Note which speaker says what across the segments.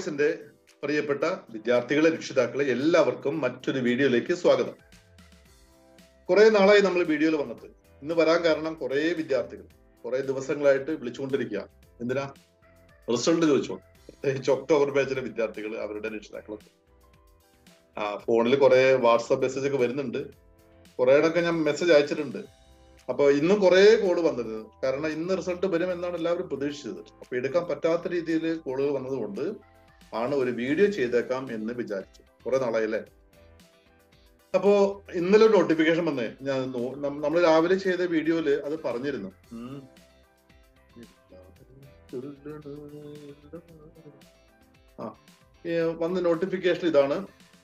Speaker 1: വോയിസിന്റെ പ്രിയപ്പെട്ട വിദ്യാർത്ഥികളെ രക്ഷിതാക്കളെ എല്ലാവർക്കും മറ്റൊരു വീഡിയോയിലേക്ക് സ്വാഗതം കുറെ നാളായി നമ്മൾ വീഡിയോയിൽ വന്നിട്ട് ഇന്ന് വരാൻ കാരണം കുറെ വിദ്യാർത്ഥികൾ കുറെ ദിവസങ്ങളായിട്ട് വിളിച്ചുകൊണ്ടിരിക്കുക എന്തിനാ റിസൾട്ട് ചോദിച്ചോ പ്രത്യേകിച്ച് ഒക്ടോബർ ബാച്ചിലെ വിദ്യാർത്ഥികൾ അവരുടെ രക്ഷിതാക്കളൊക്കെ ആ ഫോണിൽ കുറെ വാട്സാപ്പ് മെസ്സേജ് ഒക്കെ വരുന്നുണ്ട് കുറേയൊക്കെ ഞാൻ മെസ്സേജ് അയച്ചിട്ടുണ്ട് അപ്പൊ ഇന്നും കുറെ കോള് വന്നിരുന്നു കാരണം ഇന്ന് റിസൾട്ട് വരും എന്നാണ് എല്ലാവരും പ്രതീക്ഷിച്ചത് അപ്പൊ എടുക്കാൻ പറ്റാത്ത രീതിയിൽ കോളുകൾ വന്നതുകൊണ്ട് ആണ് ഒരു വീഡിയോ ചെയ്തേക്കാം എന്ന് വിചാരിച്ചു കുറെ നാളായില്ലേ അപ്പോ ഇന്നലെ ഒരു നോട്ടിഫിക്കേഷൻ വന്നേ ഞാൻ നമ്മൾ രാവിലെ ചെയ്ത വീഡിയോയില് അത് പറഞ്ഞിരുന്നു ഉം. ആ ഏ, വന്ന നോട്ടിഫിക്കേഷൻ ഇതാണ്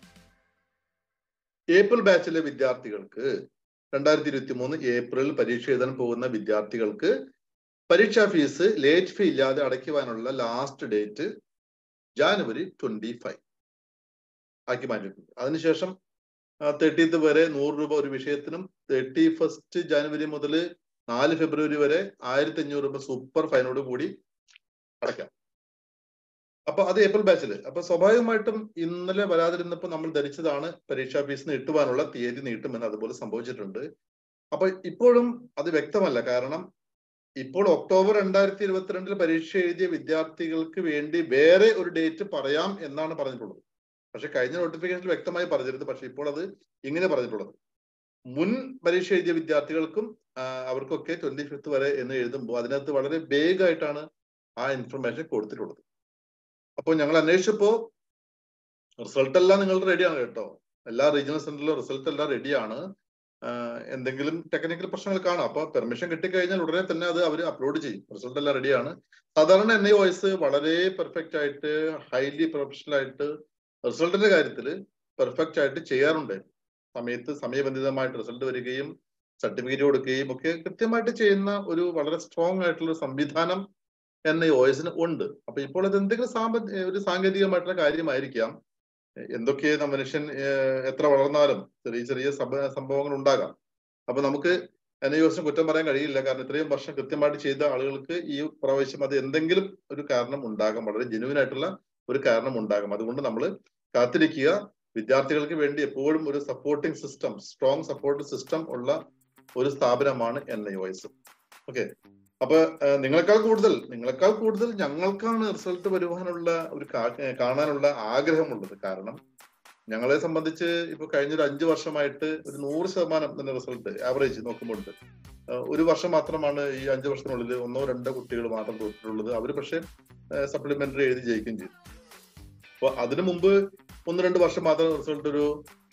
Speaker 1: ഏപ്രിൽ ബാച്ചിലെ വിദ്യാർത്ഥികൾക്ക് രണ്ടായിരത്തി ഇരുപത്തി മൂന്ന് ഏപ്രിൽ പരീക്ഷ എഴുതാൻ പോകുന്ന വിദ്യാർത്ഥികൾക്ക് പരീക്ഷാ ഫീസ് ലേറ്റ് ഫീ ഇല്ലാതെ അടയ്ക്കുവാനുള്ള last date January twenty five ആക്കി മാറ്റിയിട്ടുണ്ട് അതിനുശേഷം തേർട്ടീത്ത് വരെ നൂറ് രൂപ ഒരു വിഷയത്തിനും തേർട്ടി ഫസ്റ്റ് ജാനുവരി മുതൽ നാല് ഫെബ്രുവരി വരെ ആയിരത്തി അഞ്ഞൂറ് രൂപ സൂപ്പർ ഫൈനോട് കൂടി അടയ്ക്കാം അപ്പൊ അത് ഏപ്രിൽ ബാച്ചിൽ അപ്പൊ സ്വാഭാവികമായിട്ടും ഇന്നലെ വരാതിരുന്നപ്പോൾ നമ്മൾ ധരിച്ചതാണ് പരീക്ഷാ ഫീസ് നീട്ടുവാനുള്ള തീയതി നീട്ടുമെന്ന് അതുപോലെ സംഭവിച്ചിട്ടുണ്ട് അപ്പൊ ഇപ്പോഴും അത് വ്യക്തമല്ല കാരണം ഇപ്പോൾ ഒക്ടോബർ രണ്ടായിരത്തി ഇരുപത്തിരണ്ടിൽ പരീക്ഷ എഴുതിയ വിദ്യാർത്ഥികൾക്ക് വേണ്ടി വേറെ ഒരു ഡേറ്റ് പറയാം എന്നാണ് പറഞ്ഞിട്ടുള്ളത് പക്ഷെ കഴിഞ്ഞ നോട്ടിഫിക്കേഷനിൽ വ്യക്തമായി പറഞ്ഞിരുന്നു പക്ഷെ ഇപ്പോൾ അത് ഇങ്ങനെ പറഞ്ഞിട്ടുള്ളത് മുൻ പരീക്ഷ എഴുതിയ വിദ്യാർത്ഥികൾക്കും ആ, അവർക്കൊക്കെ ട്വന്റി ഫിഫ്ത്ത് വരെ എന്ന് എഴുതുമ്പോൾ അതിനകത്ത് വളരെ വേഗമായിട്ടാണ് ആ ഇൻഫർമേഷൻ കൊടുത്തിട്ടുള്ളത് അപ്പോൾ ഞങ്ങൾ അന്വേഷിച്ചപ്പോ റിസൾട്ട് എല്ലാം നിങ്ങളുടെ റെഡിയാണ് കേട്ടോ എല്ലാ റീജിയണൽ സെന്ററിലും റിസൾട്ട് എല്ലാം റെഡിയാണ് എന്തെങ്കിലും ടെക്നിക്കൽ പ്രശ്നങ്ങൾ കാണാം അപ്പൊ പെർമിഷൻ കിട്ടിക്കഴിഞ്ഞാൽ ഉടനെ തന്നെ അത് അവർ അപ്ലോഡ് ചെയ്യും റിസൾട്ട് എല്ലാം റെഡിയാണ് സാധാരണ എൻ ഐ വോയിസ് വളരെ പെർഫെക്റ്റ് ആയിട്ട് ഹൈലി പ്രൊഫഷണൽ ആയിട്ട് റിസൾട്ടിന്റെ കാര്യത്തിൽ പെർഫെക്റ്റ് ആയിട്ട് ചെയ്യാറുണ്ട് സമയത്ത് സമയബന്ധിതമായിട്ട് റിസൾട്ട് വരികയും സർട്ടിഫിക്കറ്റ് കൊടുക്കുകയും ഒക്കെ കൃത്യമായിട്ട് ചെയ്യുന്ന ഒരു വളരെ സ്ട്രോങ് ആയിട്ടുള്ള ഒരു സംവിധാനം എൻ ഐ വോയിസിന് ഉണ്ട് അപ്പൊ ഇപ്പോൾ അത് എന്തെങ്കിലും സാമ്പ ഒരു സാങ്കേതികമായിട്ടുള്ള കാര്യമായിരിക്കാം എന്തൊക്കെ ന- മനുഷ്യൻ ഏഹ്, എത്ര വളർന്നാലും ചെറിയ ചെറിയ സംഭ- സംഭവങ്ങൾ ഉണ്ടാകാം അപ്പൊ നമുക്ക് എൻ ഐ വോയിസിന് കുറ്റം പറയാൻ കഴിയില്ല കാരണം ഇത്രയും വർഷം കൃത്യമായിട്ട് ചെയ്ത ആളുകൾക്ക് ഈ പ്രാവശ്യം അത് എന്തെങ്കിലും ഒരു കാരണം ഉണ്ടാകാം വളരെ ജെനുവിൻ ആയിട്ടുള്ള ഒരു കാരണം ഉണ്ടാകും അതുകൊണ്ട് നമ്മൾ കാത്തിരിക്കുക വിദ്യാർത്ഥികൾക്ക് വേണ്ടി എപ്പോഴും ഒരു supporting system strong support system ഉള്ള ഒരു സ്ഥാപനമാണ് എൻ ഐ വോയിസ് ഓക്കെ അപ്പൊ ഏഹ്, നിങ്ങളെക്കാൾ കൂടുതൽ നിങ്ങളെക്കാൾ കൂടുതൽ ഞങ്ങൾക്കാണ് റിസൾട്ട് വരുവാനുള്ള ഒരു കാ- ഏഹ്, കാണാനുള്ള ആഗ്രഹമുള്ളത് കാരണം ഞങ്ങളെ സംബന്ധിച്ച് ഇപ്പൊ കഴിഞ്ഞ ഒരു അഞ്ചു വർഷമായിട്ട് ഒരു നൂറ് ശതമാനം തന്നെ റിസൾട്ട് ആവറേജ് നോക്കുമ്പോൾ ഉണ്ട് ഏഹ്, ഒരു വർഷം മാത്രമാണ് ഈ അഞ്ചു വർഷത്തിനുള്ളിൽ ഒന്നോ രണ്ടോ കുട്ടികൾ മാത്രം തോറ്റിട്ടുള്ളത് അവർ പക്ഷെ സപ്ലിമെന്ററി എഴുതി ജയിക്കുകയും ചെയ്തു അപ്പൊ അതിനു മുമ്പ് ഒന്ന് രണ്ട് വർഷം മാത്രം റിസൾട്ട് ഒരു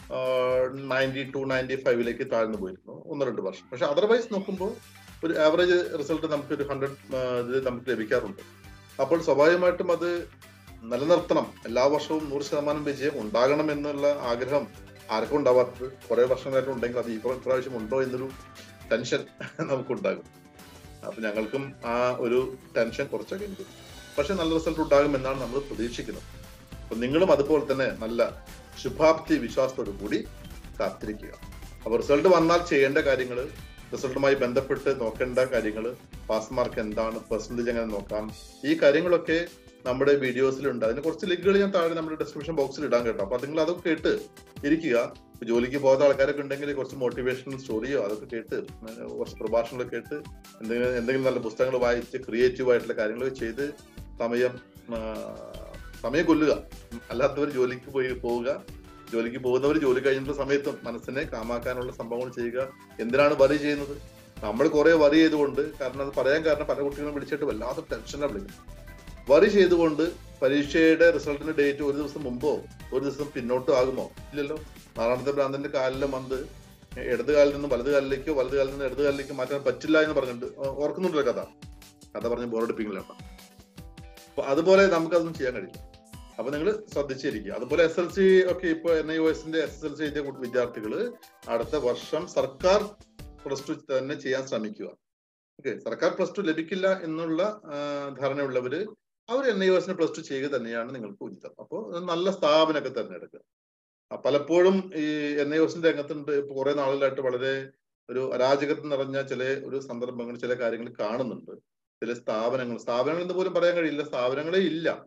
Speaker 1: നയൻറ്റി ടു നയൻറ്റി ഫൈവിലേക്ക് താഴ്ന്നു പോയിരുന്നു ഒന്ന് രണ്ട് വർഷം പക്ഷെ അതർവൈസ് നോക്കുമ്പോൾ ഒരു ആവറേജ് റിസൾട്ട് നമുക്ക് ഒരു ഹൺഡ്രഡ് ഇത് നമുക്ക് ലഭിക്കാറുണ്ട് അപ്പോൾ സ്വാഭാവികമായിട്ടും അത് നിലനിർത്തണം എല്ലാ വർഷവും നൂറ് ശതമാനം വിജയം ഉണ്ടാകണം എന്നുള്ള ആഗ്രഹം ആർക്കും ഉണ്ടാവാത്തത് കുറെ വർഷങ്ങളായിട്ട് ഉണ്ടെങ്കിൽ അത് ഈ പ്ര- ഇപ്രാവശ്യം ഉണ്ടോ എന്നൊരു ടെൻഷൻ നമുക്കുണ്ടാകും അപ്പൊ ഞങ്ങൾക്കും ആ ഒരു ടെൻഷൻ കുറച്ചൊക്കെ ഉണ്ട് പക്ഷെ നല്ല റിസൾട്ട് ഉണ്ടാകും എന്നാണ് നമ്മൾ പ്രതീക്ഷിക്കുന്നത് അപ്പൊ നിങ്ങളും അതുപോലെ തന്നെ നല്ല ശുഭാപ്തി വിശ്വാസത്തോടു കൂടി കാത്തിരിക്കുക അപ്പൊ റിസൾട്ട് വന്നാൽ ചെയ്യേണ്ട കാര്യങ്ങൾ റിസൾട്ടുമായി ബന്ധപ്പെട്ട് നോക്കേണ്ട കാര്യങ്ങൾ പാസ് മാർക്ക് എന്താണ് പെർസെന്റേജ് എങ്ങനെ നോക്കാം ഈ കാര്യങ്ങളൊക്കെ നമ്മുടെ വീഡിയോസിലുണ്ട് അതിന് കുറച്ച് ലിങ്കുകൾ ഞാൻ താഴെ നമ്മുടെ ഡിസ്ക്രിപ്ഷൻ ബോക്സിൽ ഇടാൻ കേട്ടോ അപ്പൊ നിങ്ങൾ അതൊക്കെ കേട്ട് ഇരിക്കുക ഇപ്പൊ ജോലിക്ക് പോകാത്ത ആൾക്കാരൊക്കെ ഉണ്ടെങ്കിൽ കുറച്ച് മോട്ടിവേഷണൽ സ്റ്റോറിയോ അതൊക്കെ കേട്ട് ഏർ കുറച്ച് പ്രഭാഷണങ്ങളൊക്കെ കേട്ട് എന്തെങ്കിലും എന്തെങ്കിലും നല്ല പുസ്തകങ്ങൾ വായിച്ച് ക്രിയേറ്റീവ് ആയിട്ടുള്ള കാര്യങ്ങളൊക്കെ ചെയ്ത് സമയം ആ, സമയം കൊല്ലുക അല്ലാത്തവർ ജോലിക്ക് പോയി പോവുക ജോലിക്ക് പോകുന്നവർ ജോലി കഴിഞ്ഞിട്ടുള്ള സമയത്തും മനസ്സിനെ കാമാക്കാനുള്ള സംഭവങ്ങൾ ചെയ്യുക എന്തിനാണ് വറി ചെയ്യുന്നത് നമ്മൾ കുറെ വറി ചെയ്തുകൊണ്ട് കാരണം അത് പറയാൻ കാരണം പല കുട്ടികളും വിളിച്ചിട്ട് വല്ലാത്ത ടെൻഷനാണ് വിളിക്കുന്നത് വറി ചെയ്തുകൊണ്ട് പരീക്ഷയുടെ റിസൾട്ടിന്റെ ഡേറ്റ് ഒരു ദിവസം മുമ്പോ ഒരു ദിവസം പിന്നോട്ടോ ആകുമോ ഇല്ലല്ലോ നാറാണത്തെ ഭ്രാന്തന്റെ കാലിലെ മന്ത് ഇടത് കാലിൽ നിന്ന് വലത് കാലിലേക്കോ വലത് കാലിൽ നിന്ന് ഇടത് കാലിലേക്ക് മാറ്റാൻ പറ്റില്ല എന്ന് പറഞ്ഞിട്ട് ഓ- ഓർക്കുന്നുണ്ടല്ലോ കഥ കഥ പറഞ്ഞ് ബോറടിപ്പിക്കില്ല അപ്പൊ അതുപോലെ നമുക്കതൊന്നും ചെയ്യാൻ കഴിയില്ല അപ്പൊ നിങ്ങൾ ശ്രദ്ധിച്ചിരിക്കുക അതുപോലെ എസ് എൽ സി ഒക്കെ ഇപ്പൊ എൻ ഐ ഒ എസിന്റെ എസ് എസ് എൽ സി എഴുതിയ വിദ്യാർത്ഥികൾ അടുത്ത വർഷം സർക്കാർ പ്ലസ് ടു തന്നെ ചെയ്യാൻ ശ്രമിക്കുക ഓക്കെ സർക്കാർ പ്ലസ് ടു ലഭിക്കില്ല എന്നുള്ള ആ, ധാരണയുള്ളവര് അവർ എൻ ഐ ഒ എസിന് പ്ലസ് ടു ചെയ്യുക തന്നെയാണ് നിങ്ങൾക്ക് ഉചിതം അപ്പോൾ നല്ല സ്ഥാപനമൊക്കെ തിരഞ്ഞെടുക്കുക ആ, പലപ്പോഴും ഈ എൻ ഐ ഒസിന്റെ രംഗത്തുണ്ട് ഇപ്പൊ കുറെ നാളുകളായിട്ട് വളരെ ഒരു അരാജകത്വം നിറഞ്ഞ ചില ഒരു സന്ദർഭങ്ങൾ ചില കാര്യങ്ങൾ കാണുന്നുണ്ട് ചില സ്ഥാപനങ്ങൾ സ്ഥാപനങ്ങൾ എന്ന് പോലും പറയാൻ കഴിയില്ല സ്ഥാപനങ്ങളെ ഇല്ല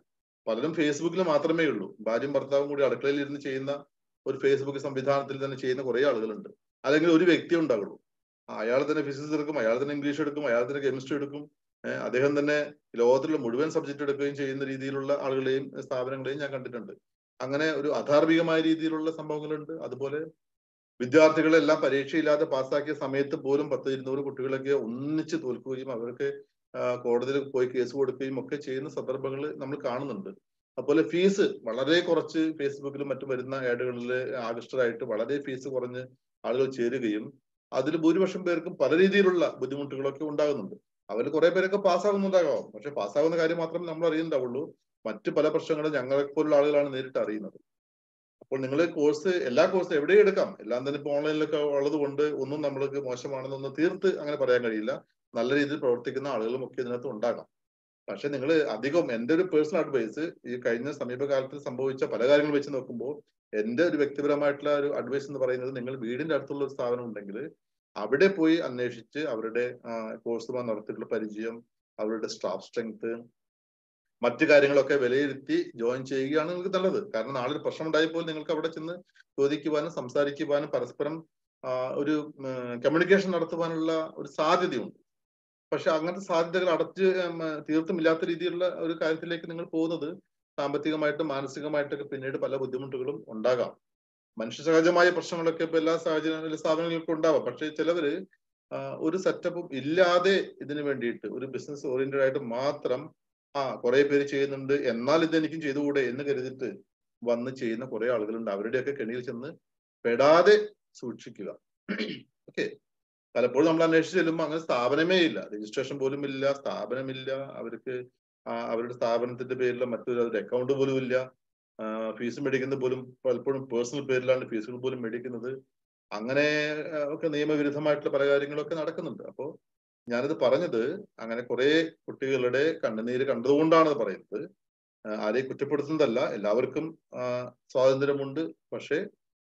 Speaker 1: പലരും ഫേസ്ബുക്കിൽ മാത്രമേ ഉള്ളൂ ഭാര്യയും ഭർത്താവും കൂടി അടുക്കളയിൽ ഇരുന്ന് ചെയ്യുന്ന ഒരു ഫേസ്ബുക്ക് സംവിധാനത്തിൽ തന്നെ ചെയ്യുന്ന കുറെ ആളുകളുണ്ട് അല്ലെങ്കിൽ ഒരു വ്യക്തി ഉണ്ടാവുള്ളൂ അയാൾ തന്നെ ഫിസിക്സ് എടുക്കും അയാൾ തന്നെ ഇംഗ്ലീഷ് എടുക്കും അയാൾ തന്നെ കെമിസ്ട്രി എടുക്കും ഏഹ് അദ്ദേഹം തന്നെ ലോകത്തിലുള്ള മുഴുവൻ സബ്ജക്ട് എടുക്കുകയും ചെയ്യുന്ന രീതിയിലുള്ള ആളുകളെയും സ്ഥാപനങ്ങളെയും ഞാൻ കണ്ടിട്ടുണ്ട് അങ്ങനെ ഒരു അധാർമികമായ രീതിയിലുള്ള സംഭവങ്ങളുണ്ട് അതുപോലെ വിദ്യാർത്ഥികളെല്ലാം പരീക്ഷയില്ലാതെ പാസ്സാക്കിയ സമയത്ത് പോലും പത്ത് ഇരുന്നൂറ് കുട്ടികളൊക്കെ ഒന്നിച്ച് തോൽക്കുകയും അവർക്ക് കോടതിയിൽ പോയി കേസ് കൊടുക്കുകയും ഒക്കെ ചെയ്യുന്ന സന്ദർഭങ്ങൾ നമ്മൾ കാണുന്നുണ്ട് അതുപോലെ ഫീസ് വളരെ കുറച്ച് ഫേസ്ബുക്കിലും മറ്റും വരുന്ന ആഡുകളിൽ ആകൃഷ്ടരായിട്ട് വളരെ ഫീസ് കുറഞ്ഞ് ആളുകൾ ചേരുകയും അതിൽ ഭൂരിപക്ഷം പേർക്കും പല രീതിയിലുള്ള ബുദ്ധിമുട്ടുകളൊക്കെ ഉണ്ടാകുന്നുണ്ട് അവരിൽ കുറെ പേരൊക്കെ പാസ്സാകുന്നുണ്ടാകാം പക്ഷെ പാസ്സാകുന്ന കാര്യം മാത്രമേ നമ്മൾ അറിയുന്നുണ്ടാവുള്ളൂ മറ്റു പല പ്രശ്നങ്ങളും ഞങ്ങളെ പോലുള്ള ആളുകളാണ് നേരിട്ട് അറിയുന്നത് അപ്പോൾ നിങ്ങൾ കോഴ്സ് എല്ലാ കോഴ്സും എവിടെയും എടുക്കാം എല്ലാം തന്നെ ഇപ്പോൾ ഓൺലൈനിലൊക്കെ ഉള്ളത് കൊണ്ട് ഒന്നും നമ്മൾക്ക് മോശമാണെന്നൊന്നും തീർത്ത് അങ്ങനെ പറയാൻ കഴിയില്ല നല്ല രീതിയിൽ പ്രവർത്തിക്കുന്ന ആളുകളും ഒക്കെ ഇതിനകത്ത് ഉണ്ടാകാം പക്ഷെ നിങ്ങൾ അധികം എൻ്റെ ഒരു പേഴ്സണൽ അഡ്വൈസ് ഈ കഴിഞ്ഞ സമീപകാലത്ത് സംഭവിച്ച പല കാര്യങ്ങൾ വെച്ച് നോക്കുമ്പോൾ എൻ്റെ ഒരു വ്യക്തിപരമായിട്ടുള്ള ഒരു അഡ്വൈസ് എന്ന് പറയുന്നത് നിങ്ങൾ വീടിന്റെ അടുത്തുള്ള ഒരു സ്ഥാപനം ഉണ്ടെങ്കിൽ അവിടെ പോയി അന്വേഷിച്ച് അവരുടെ കോഴ്സുമായി നടത്തിയിട്ടുള്ള പരിചയം അവരുടെ സ്റ്റാഫ് സ്ട്രെങ്ത് മറ്റു കാര്യങ്ങളൊക്കെ വിലയിരുത്തി ജോയിൻ ചെയ്യുകയാണ് നിങ്ങൾക്ക് നല്ലത് കാരണം നാളെ ഒരു പ്രശ്നം ഉണ്ടായപ്പോൾ നിങ്ങൾക്ക് അവിടെ ചെന്ന് ചോദിക്കുവാനും സംസാരിക്കുവാനും പരസ്പരം ഒരു കമ്മ്യൂണിക്കേഷൻ നടത്തുവാനുള്ള ഒരു സാധ്യതയുണ്ട് പക്ഷെ അങ്ങനത്തെ സാധ്യതകൾ അടച്ച് തീർത്തും ഇല്ലാത്ത രീതിയിലുള്ള ഒരു കാര്യത്തിലേക്ക് നിങ്ങൾ പോകുന്നത് സാമ്പത്തികമായിട്ടും മാനസികമായിട്ടൊക്കെ പിന്നീട് പല ബുദ്ധിമുട്ടുകളും ഉണ്ടാകാം മനുഷ്യ സഹജമായ പ്രശ്നങ്ങളൊക്കെ ഇപ്പൊ എല്ലാ സാഹചര്യ സ്ഥാപനങ്ങൾക്കും ഉണ്ടാവാം പക്ഷെ ചിലവര് ഒരു സെറ്റപ്പും ഇല്ലാതെ ഇതിനു വേണ്ടിയിട്ട് ഒരു ബിസിനസ് ഓറിയന്റഡ് ആയിട്ട് മാത്രം ആ കുറെ പേര് ചെയ്യുന്നുണ്ട് എന്നാൽ ഇത് എനിക്കും ചെയ്തുകൂടെ എന്ന് കരുതിയിട്ട് വന്ന് ചെയ്യുന്ന കുറെ ആളുകളുണ്ട് അവരുടെയൊക്കെ കെണിയിൽ ചെന്ന് പെടാതെ സൂക്ഷിക്കുക ഓക്കെ പലപ്പോഴും നമ്മൾ അന്വേഷിച്ച് ചെല്ലുമ്പോൾ അങ്ങനെ സ്ഥാപനമേ ഇല്ല രജിസ്ട്രേഷൻ പോലും ഇല്ല സ്ഥാപനമില്ല അവർക്ക് അവരുടെ സ്ഥാപനത്തിന്റെ പേരിൽ മറ്റൊരു ഒരു അക്കൗണ്ട് പോലും ഇല്ല ഫീസ് മേടിക്കുന്നത് പോലും പലപ്പോഴും പേഴ്സണൽ പേരിലാണ് ഫീസുകൾ പോലും മേടിക്കുന്നത് അങ്ങനെ ഒക്കെ നിയമവിരുദ്ധമായിട്ടുള്ള പല കാര്യങ്ങളൊക്കെ നടക്കുന്നുണ്ട് അപ്പോൾ ഞാനിത് പറഞ്ഞത് അങ്ങനെ കുറെ കുട്ടികളുടെ കണ്ണുനീര് കണ്ടതുകൊണ്ടാണ് പറയുന്നത് ആരെയും കുറ്റപ്പെടുത്തുന്നതല്ല എല്ലാവർക്കും സ്വാതന്ത്ര്യമുണ്ട് പക്ഷേ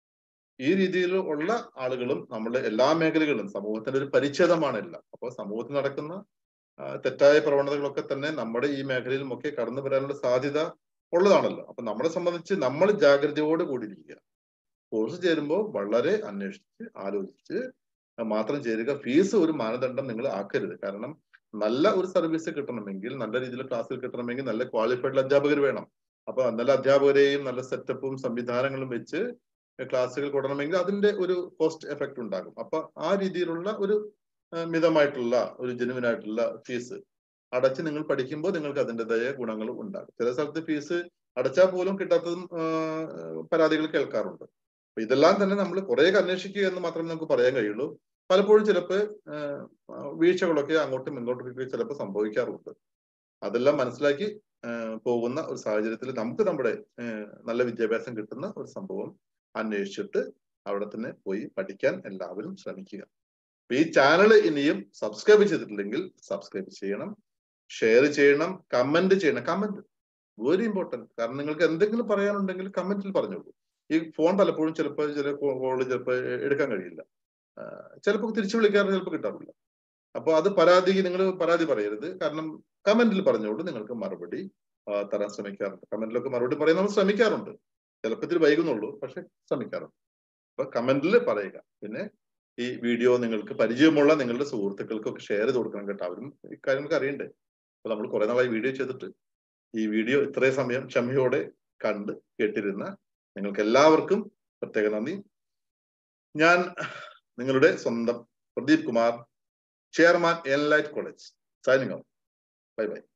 Speaker 1: ഈ രീതിയിൽ ഉള്ള ആളുകളും നമ്മുടെ എല്ലാ മേഖലകളിലും സമൂഹത്തിന്റെ ഒരു പരിച്ഛേദമാണ് എല്ലാം അപ്പോൾ സമൂഹത്തിൽ നടക്കുന്ന തെറ്റായ പ്രവണതകളൊക്കെ തന്നെ നമ്മുടെ ഈ മേഖലയിലും ഒക്കെ കടന്നു വരാനുള്ള സാധ്യത ഉള്ളതാണല്ലോ അപ്പൊ നമ്മളെ സംബന്ധിച്ച് നമ്മൾ ജാഗ്രതയോട് കൂടിയിരിക്കുക കോഴ്സ് ചേരുമ്പോൾ വളരെ അന്വേഷിച്ച് ആലോചിച്ച് മാത്രം ചേരുക ഫീസ് ഒരു മാനദണ്ഡം നിങ്ങൾ ആക്കരുത് കാരണം നല്ല ഒരു സർവീസ് കിട്ടണമെങ്കിൽ നല്ല രീതിയിൽ ക്ലാസ്സിൽ കിട്ടണമെങ്കിൽ നല്ല ക്വാളിഫൈഡ് അധ്യാപകർ വേണം അപ്പൊ നല്ല അധ്യാപകരെയും നല്ല സെറ്റപ്പും സംവിധാനങ്ങളും വെച്ച് ക്ലാസ്സുകൾ കൊടുക്കണമെങ്കിൽ അതിന്റെ ഒരു കോസ്റ്റ് എഫക്റ്റ് ഉണ്ടാകും അപ്പൊ ആ രീതിയിലുള്ള ഒരു മിതമായിട്ടുള്ള ഒരു ജെനുവിൻ ആയിട്ടുള്ള ഫീസ് അടച്ച് നിങ്ങൾ പഠിക്കുമ്പോൾ നിങ്ങൾക്ക് അതിൻ്റെതായ ഗുണങ്ങൾ ഉണ്ടാകും ചില സ്ഥലത്ത് ഫീസ് അടച്ചാൽ പോലും കിട്ടാത്തതും പരാതികൾ കേൾക്കാറുണ്ട് അപ്പൊ ഇതെല്ലാം തന്നെ നമ്മൾ കുറേയൊക്കെ അന്വേഷിക്കുക എന്ന് മാത്രമേ നമുക്ക് പറയാൻ കഴിയുള്ളൂ പലപ്പോഴും ചിലപ്പോൾ വീഴ്ചകളൊക്കെ അങ്ങോട്ടും ഇങ്ങോട്ടും ചിലപ്പോൾ സംഭവിക്കാറുണ്ട് അതെല്ലാം മനസ്സിലാക്കി പോകുന്ന ഒരു സാഹചര്യത്തിൽ നമുക്ക് നമ്മുടെ നല്ല വിദ്യാഭ്യാസം കിട്ടുന്ന ഒരു സംഭവം അന്വേഷിച്ചിട്ട് അവിടെ തന്നെ പോയി പഠിക്കാൻ എല്ലാവരും ശ്രമിക്കുക ഈ ചാനൽ ഇനിയും സബ്സ്ക്രൈബ് ചെയ്തിട്ടില്ലെങ്കിൽ സബ്സ്ക്രൈബ് ചെയ്യണം ഷെയർ ചെയ്യണം കമന്റ് ചെയ്യണം കമന്റ് വെരി ഇമ്പോർട്ടൻറ്റ് കാരണം നിങ്ങൾക്ക് എന്തെങ്കിലും പറയാനുണ്ടെങ്കിൽ കമന്റിൽ പറഞ്ഞോളൂ ഈ ഫോൺ പലപ്പോഴും ചിലപ്പോൾ ചില കോള് ചിലപ്പോൾ എടുക്കാൻ കഴിയില്ല ചിലപ്പോൾ തിരിച്ചു വിളിക്കാറ് ചിലപ്പോൾ കിട്ടാറില്ല അപ്പോൾ അത് പരാതി നിങ്ങൾ പരാതി പറയരുത് കാരണം കമന്റിൽ പറഞ്ഞുകൊണ്ട് നിങ്ങൾക്ക് മറുപടി തരാൻ ശ്രമിക്കാറുണ്ട് കമന്റിലൊക്കെ മറുപടി പറയാൻ നമ്മൾ ശ്രമിക്കാറുണ്ട് ചിലപ്പോൾ ഇത്തിരി വൈകുന്നുള്ളൂ പക്ഷെ ശ്രമിക്കാറുണ്ട് അപ്പൊ കമന്റിൽ പറയുക പിന്നെ ഈ വീഡിയോ നിങ്ങൾക്ക് പരിചയമുള്ള നിങ്ങളുടെ സുഹൃത്തുക്കൾക്കൊക്കെ ഷെയർ ചെയ്ത് കൊടുക്കണം കേട്ടോ അവരും ഇക്കാര്യങ്ങൾക്ക് അറിയണ്ടേ അപ്പൊ നമ്മൾ കുറെ നാളായി വീഡിയോ ചെയ്തിട്ട് ഈ വീഡിയോ ഇത്രയും സമയം ക്ഷമയോടെ കണ്ട് കേട്ടിരുന്ന നിങ്ങൾക്ക് എല്ലാവർക്കും പ്രത്യേക നന്ദി ഞാൻ നിങ്ങളുടെ സ്വന്തം Pradeep Kumar chairman Enlight college signing out bye by